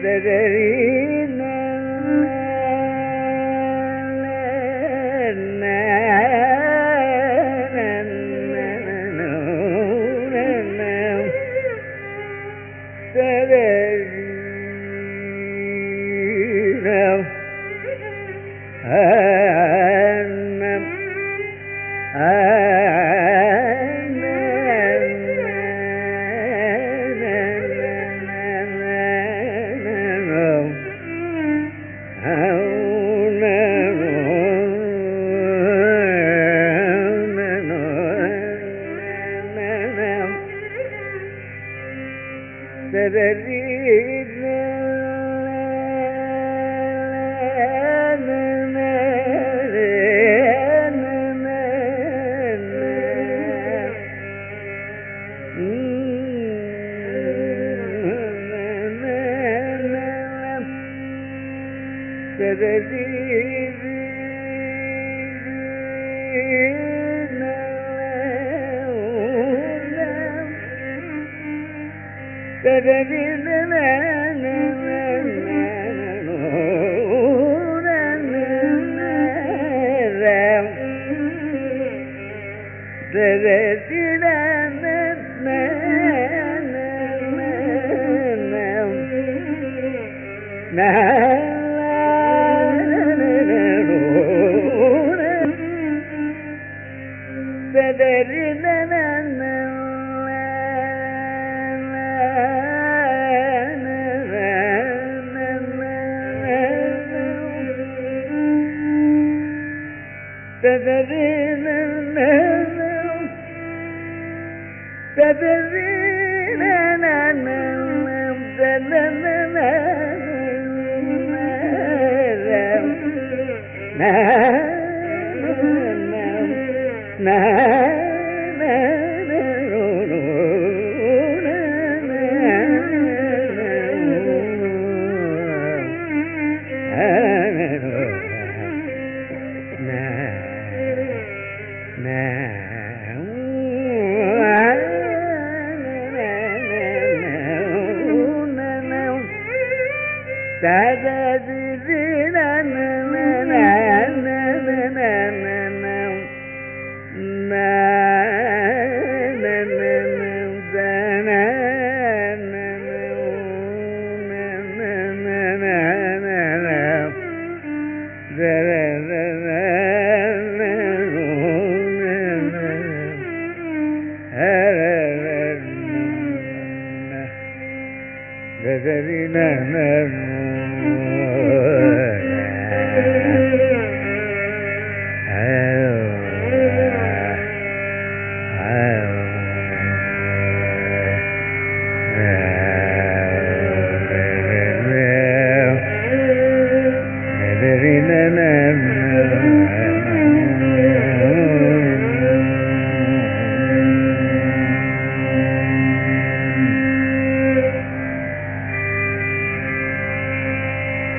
ஆ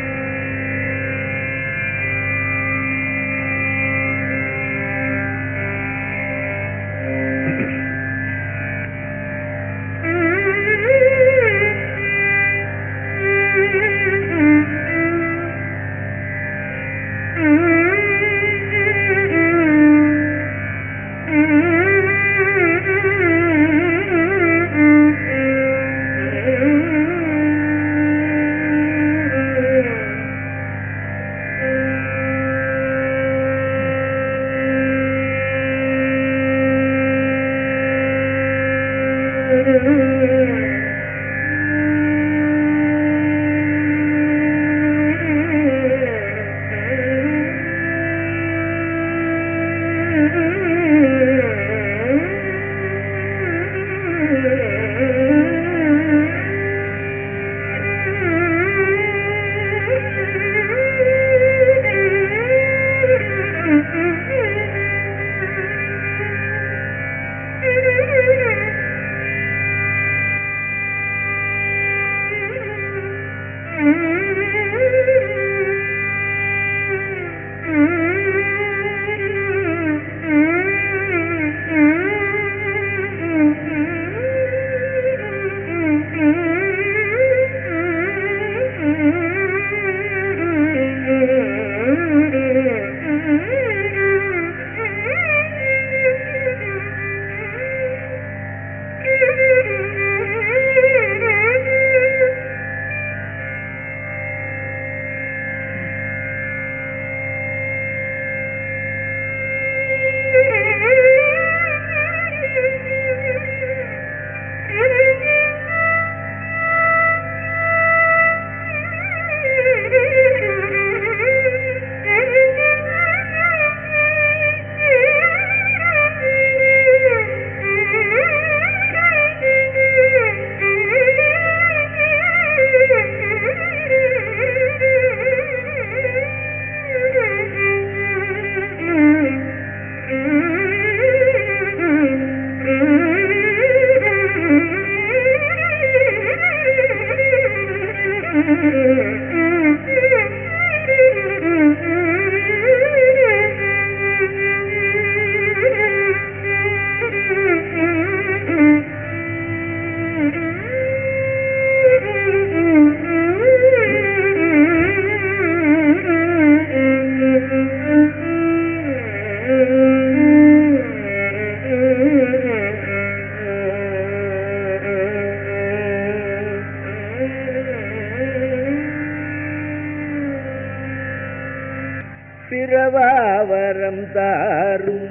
பிறவாவரம் தாரும்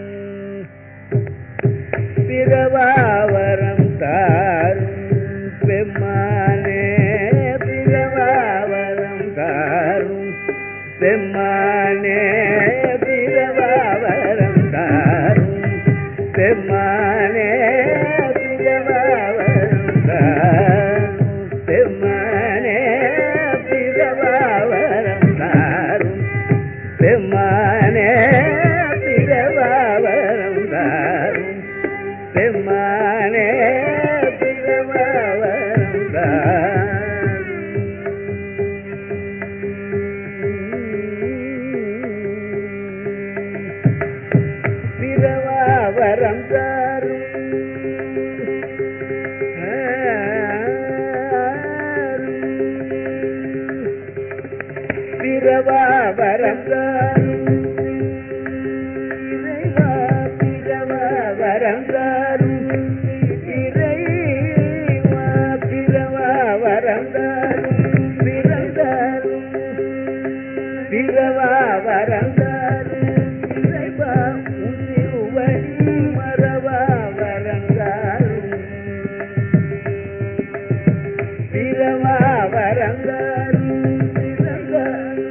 பிறவாவரம் தாரும் பெம்மானே பிறவாவரம் தாரும் பெம்மானே பிறவாவரம் தாரும் பெம்மானே பிறவாவரம் தாரும் பெம்மானே பிறவாவரம் தாரும் பெம்மானே பிறவாவரம் தாரும் பெம்மானே பிறவாவரம் தாரும் பிறவாவரம் தாரும் பிறவாவரம் தாரும் இறைவா பிறவாவரம் தாரும் இறைவா பிறவாவரம் தாரும் பிறந்தாரும் பிறவாவரம் தாரும் இறைவா உன்னிருவடி மறவாவரம் தாரும் பிறவாவரம் தாரும் பிறந்தாரும்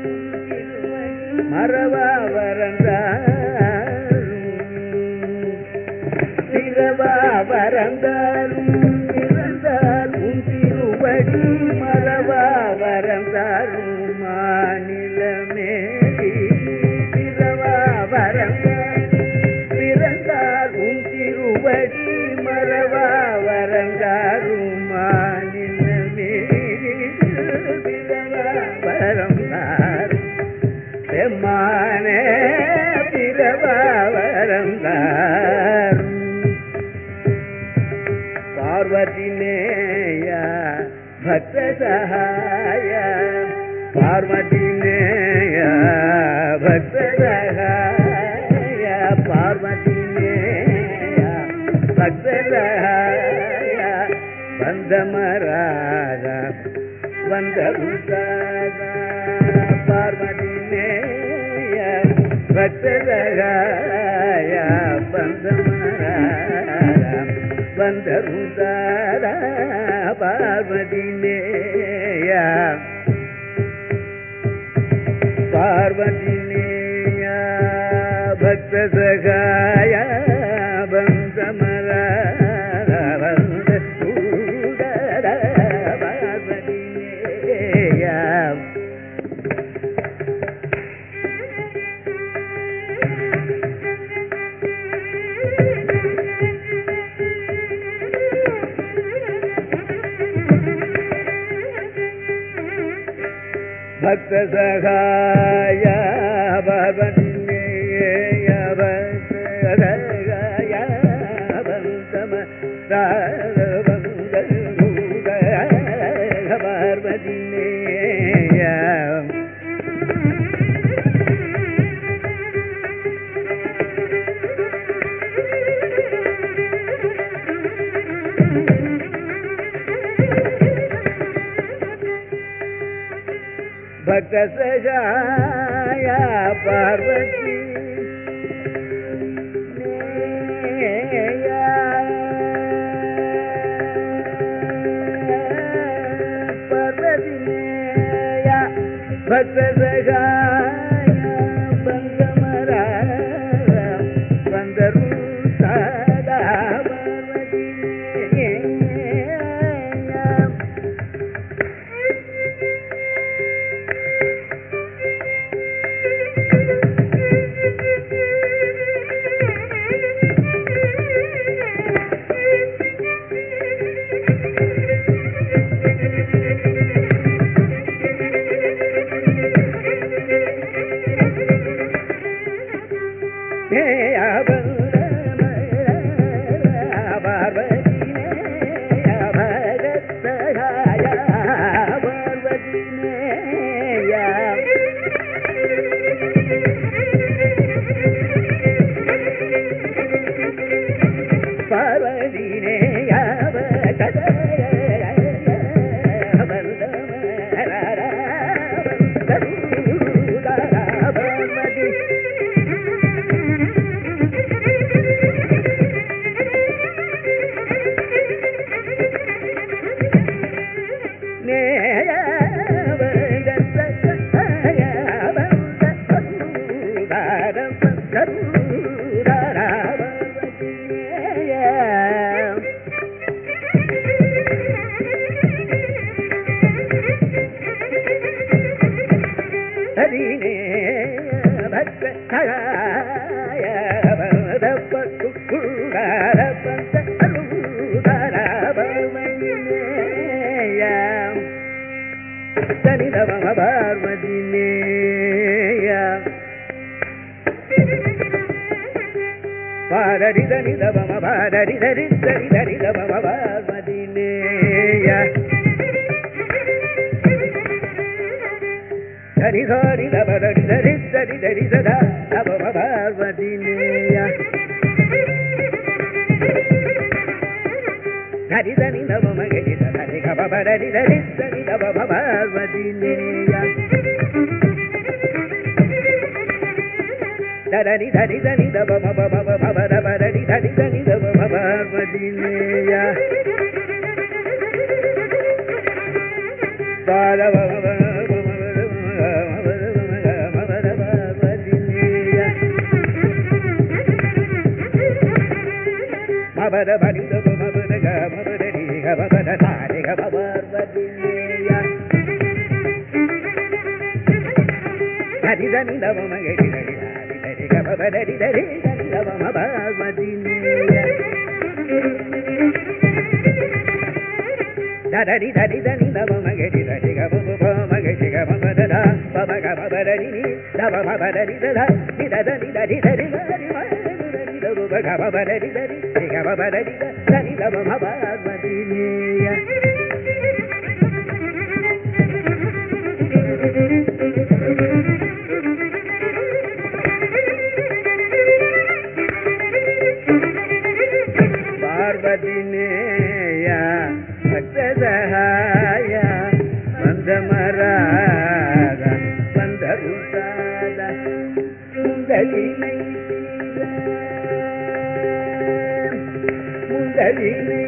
மறவாவரந்தாரும் பிறவாவரந்தாரும் பிறந்தாரும் திருவடி மறவாவரந்தாரும் மாநிலமே பிறவாவரந்தாரும் பிறந்தாரும் திருவடி மறவாவரந்தாரும் மாநிலமே பிறவாவரந்தாரும் பெம்மானே பிறவாவரம் தாரும் பார்வதினேய பக்த சகாய பார்வதினேய பக்த சகாய பார்வதினேய பக்த சகாய வந்தமராக வந்த பார்வதினேய பக்தரகாய பந்தமராக வந்த பார்வதினேய பார்வதினேய பக்த சகாய பந்தமராக வந்த பார்வதினேய ಭಕ್ತ ಸಹಾಯ ಭವನಿಯ ಭಕ್ತ ಸಹಾಯ ಬಂತಮ ಪಾರ್ವತಿನೇಯ ಭಕ್ತ ಸಹಾಯ ಪಾರ್ವತಿ ಪಾರ್ವತಿನೇಯ ಭಕ್ತ ಸಹಾಯ ಬಂಗಮರ ಬಂದರು ಸದಾ ಪಾರ್ವತಿನೇಯ சகாய பரதப்ப குக்குழார பந்த அருதரபமணினேயம் தனிதவம பார்வதினேயா பாரடி தனி தவம பாரடி தரி தரி தரி தவம பார்வதினேயா தரி சாரி தபரடி தரி தரி தரி சதா தவம பார்வதினேயா தரி தனி தவம கடி தரி கபரடி தரி தரி தவம பார்வதினேயா தரணி தரி தனி தப மப மப மபர பரணி தரி தனி தப மபர்வதினேய பாரவ மபர பணி தப மபர க மபர ரி க மபர தாரி க மபர்வதினேய ஹரிதனி நவமகரி ஹரி ஹரி ஹரி கபரி ஹரி ஹரி நவம பார்வதினேய தரி தரி தனி நவமகரி ஹரி கபப மகரி கபமதத பப கபரரி தவ பபரரி தத நிதரி தரி தரி ஹரி மகரி தவ கபரரி தரி கபரரி தரி நவம பார்வதினேய பார்வதினேய பக்தசகாய வந்தமராத வந்தருசாத முந்தலினை முந்தலினை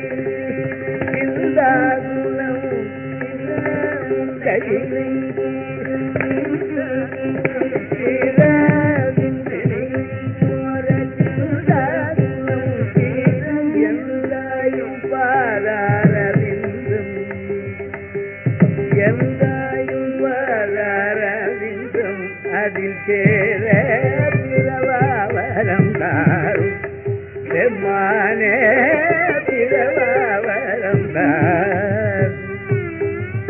இந்தாகுலம் முந்தலினை அதில் சேர பிறவாவரம் தாரும் செம்மானே பிறவாவரம் தாரும்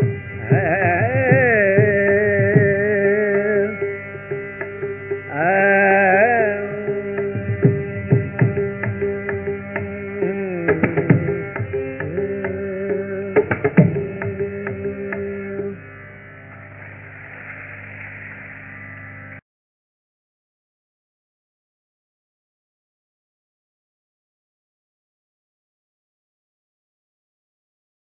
ஆ